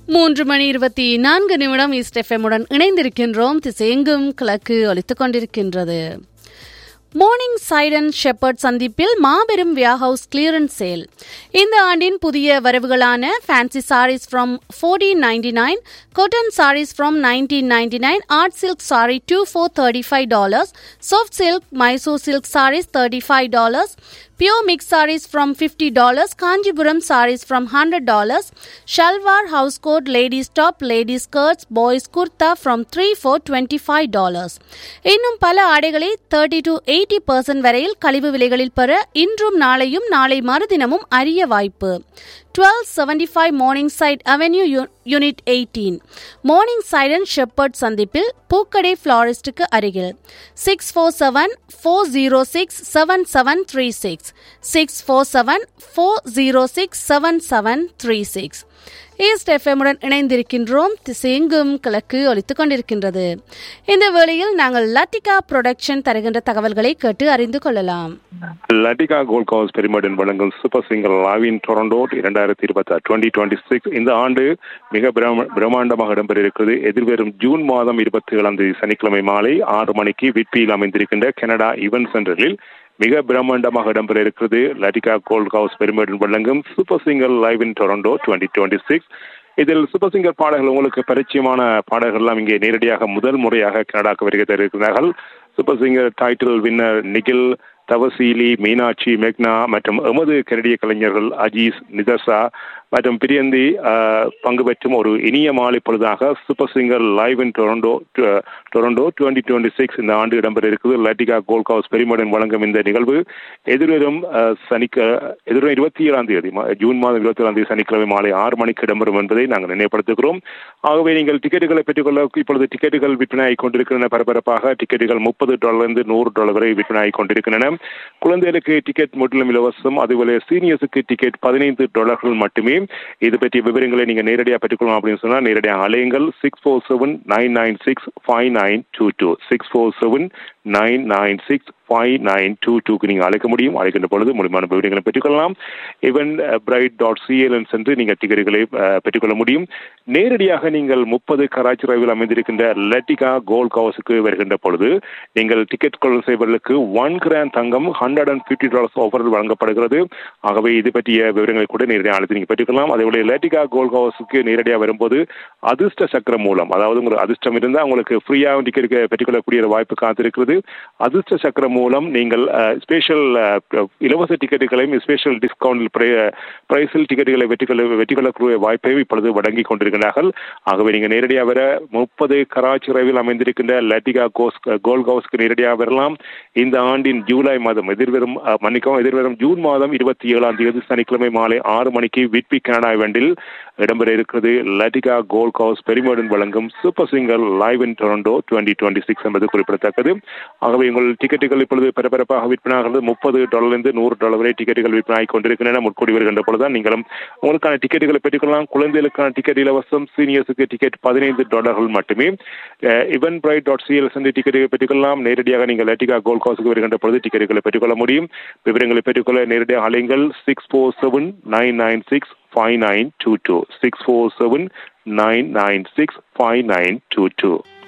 மூன்று மணி இருபத்தி நான்கு நிமிடம் ஈஸ்ட் எஃப்எம்முடன் இணைந்திருக்கின்றோம் திசையெங்கும் கிழக்கு ஒலித்துக் கொண்டிருக்கின்றது மார்னிங் சைடன் ஷெப்பர்ட் சந்திப்பில் மாபெரும் வியாஹவுஸ் கிளியரன்ஸ் சேல் இந்த ஆண்டின் புதிய வரவுகளான fancy sarees from fourteen ninety nine cotton sarees from nineteen ninety nine art silk saree two four thirty five dollars soft silk Mysore silk sarees thirty five dollars Pure mix sarees from $50, Kanjipuram sarees from $100, Shalwar house coat ladies top, ladies skirts, boys kurta from 3 for $25. இன்னும் பல ஆடைகளை thirty to eighty percent வரையில் கழிவு விலைகளில் பெற இன்றும் நாளையும் நாளை மறுதினமும் அரிய வாய்ப்பு twelve seventy five Morningside avenue unit eighteen Morningside and Sheppard சந்திப்பில் பூக்கடை ஃப்ளாரிஸ்டுக்கு அருகில் six four seven four zero six seven seven three six six four seven four zero six seven seven three six East எஃப்எம்முடன் இணைந்திருக்கின்றோம் திசையெங்கும் கிழக்கு ஒலித்துக் கொண்டிருக்கின்றது இந்த வேளையில் நாங்கள் லட்டிகா புரொடக்ஷன் தருகின்ற தகவல்களை கேட்டு அறிந்து கொள்ளலாம் லட்டிகா கோல்ட் கவுஸ் பெருமடன் வழங்கும் சூப்பர் சிங்கர் லாவின் டொரண்டோ இரண்டாயிரத்தி இருபத்தி டுவெண்ட்டி டுவெண்ட்டி சிக்ஸ் இந்த ஆண்டு மிக பிரம- பிரம்மாண்டமாக இடம்பெற இருக்கிறது எதிர்வரும் ஜூன் மாதம் இருபத்தி ஏழாம் தேதி சனிக்கிழமை மாலை ஆறு மணிக்கு விட்பியில் அமைந்திருக்கின்ற கனடா ஈவென்ட் சென்டரில் மிக பிரம்மாண்டமாக இடம்பெற இருக்கிறது லட்டிகா கோல்ட் ஹவுஸ் பெருமடன் வழங்கும் super singer live in Toronto twenty twenty six இதில் சூப்பர் சிங்கர் பாடல்கள் உங்களுக்கு பரிச்சயமான பாடல்கள் எல்லாம் இங்கே நேரடியாக முதல் முறையாக கனடாக்கு வருகை தர இருக்கிறார்கள் super singer title winner Nikhil Thavaseeli Meenakshi மேக்னா மற்றும் எமது கனடிய கலைஞர்கள் அஜீஸ் நிதர்சா மற்றும் பிரியந்தி ஆஹ், பங்கு பெற்றும் ஒரு இனிய மாலை பொழுதாக super singer live in Toronto டு- டொரண்டோ டுவெண்ட்டி டுவெண்ட்டி சிக்ஸ் இந்த ஆண்டு இடம்பெற இருக்குது லட்டிகா கோல்ட் ஹவுஸ் பெருமடன் வழங்கும் இந்த நிகழ்வு எதிர்வரும் ஆஹ், சனிக்க எதிர்வரும் இருபத்தி ஏழாம் தேதி மா- ஜூன் மாதம் இருபத்தி ஏழாம் தேதி சனிக்கிழமை மாலை ஆறு மணிக்கு இடம்பெறும் என்பதை நாங்கள் நினைவுபடுத்துகிறோம் ஆகவே நீங்கள் டிக்கெட்டுகளை பெற்றுக்கொள்ள இப்பொழுது டிக்கெட்டுகள் விற்பனையாகிக் கொண்டிருக்கின்றன பரபரப்பாக டிக்கெட்டுகள் முப்பது டாலர்லேருந்து நூறு டாலர் வரை விற்பனையாகிக் கொண்டிருக்கின்றன குழந்தைகளுக்கு டிக்கெட் முற்றிலும் இலவசம் அதுபோல சீனியர்ஸுக்கு டிக்கெட் பதினைந்து டாலர்கள் மட்டுமே இது பற்றிய விவரங்களை நீங்க நேரடியாக பெற்றுக்கொள்ளலாம் அப்படின்னு சொன்னா நேரடியாக அலையுங்கள் six four seven nine nine six five nine two two six four seven nine nine six five nine two டூக்கு நீங்கள் அழைக்க முடியும் அழைக்கின்ற பொழுது முழுமையான விவரங்களை பெற்றுக்கொள்ளலாம் இவன் பிரைட் டாட் சிஎல்என் சென்று நீங்கள் டிக்கெட்டுகளை அஹ், பெற்றுக்கொள்ள முடியும் நேரடியாக நீங்கள் முப்பது கராச்சி ரயில் அமைந்திருக்கின்ற லட்டிகா கோல்ட் ஹவுஸுக்கு வருகின்ற பொழுது நீங்கள் டிக்கெட் கொள்ளும் செய்வதற்கு ஒன் கிராம் தங்கம் hundred and fifty dollars offer வழங்கப்படுகிறது ஆகவே இது பற்றிய விவரங்களை கூட நேரடியாக அழைத்து நீங்கள் பெற்றுக்கொள்ளலாம் அதேபோல லட்டிகா கோல்ட் ஹவுஸுக்கு நேரடியாக வரும்போது அதிர்ஷ்ட சக்கரம் மூலம் அதாவது உங்களுக்கு அதிர்ஷ்டம் இருந்தால் உங்களுக்கு ஃப்ரீயாக டிக்கெட் பெற்றுக்கொள்ளக்கூடிய ஒரு வாய்ப்பு காத்திருக்கிறது அதிர்ஷ்ட சக்கரம் மூலம் நீங்கள் ஸ்பெஷல் இலவச டிக்கெட்டுகளையும் ஸ்பெஷல் டிஸ்கவுண்ட் பிரைஸில் டிக்கெட்டுகளை வெற்றிக்கொள்ள வெற்றிக்கொள்ளக்கூடிய வாய்ப்பை இப்பொழுது வழங்கி கொண்டிருக்கிறார்கள் ஆகவே நீங்கள் நேரடியாக வர முப்பது கராச்சி ரயில் அமைந்திருக்கின்ற லட்டிகா கோஸ் கோல்ட் ஹவுஸ்க்கு நேரடியாக வரலாம் இந்த ஆண்டின் ஜூலை மாதம் எதிர்வரும் அஹ், மன்னிக்கவும் எதிர்வரும் ஜூன் மாதம் இருபத்தி ஏழாம் தேதி சனிக்கிழமை மாலை ஆறு மணிக்கு விட்பி கனடா இவெண்டில் இடம்பெற இருக்கிறது லட்டிகா கோல்ட் ஹவுஸ் பெருமடன் வழங்கும் super singer live in Toronto twenty twenty six என்பது குறிப்பிடத்தக்கது ஆகவே உங்கள் டிக்கெட்டுகள் இப்பொழுது பரபரப்பாக விற்பனாகிறது முப்பது டாலர்லேருந்து நூறு டாலர் வரை டிக்கெட்டுகள் விற்பனை கொண்டிருக்கின்றன முற்கூடி வருகின்ற பொழுதுதான் நீங்களும் உங்களுக்கான டிக்கெட்டுகளை பெற்றுக்கொள்ளலாம் குழந்தைகளுக்கான டிக்கெட் இலவசம் சீனியர்ஸுக்கு டிக்கெட் பதினைந்து டாலர்கள் மட்டுமே இவன் பிரைட் டாட் சிஎல் சென்று டிக்கெட்டுகளை பெற்றுக்கொள்ளலாம் நேரடியாக நீங்கள் லட்டிகா கோல்ட் ஹவுஸுக்கு வருகின்ற பொழுது டிக்கெட்டுகளை பெற்றுக்கொள்ள முடியும் விவரங்களை பெற்றுக்கொள்ள நேரடியாக அலைங்கள் six four seven nine nine six five nine two two six four seven nine nine six five nine two two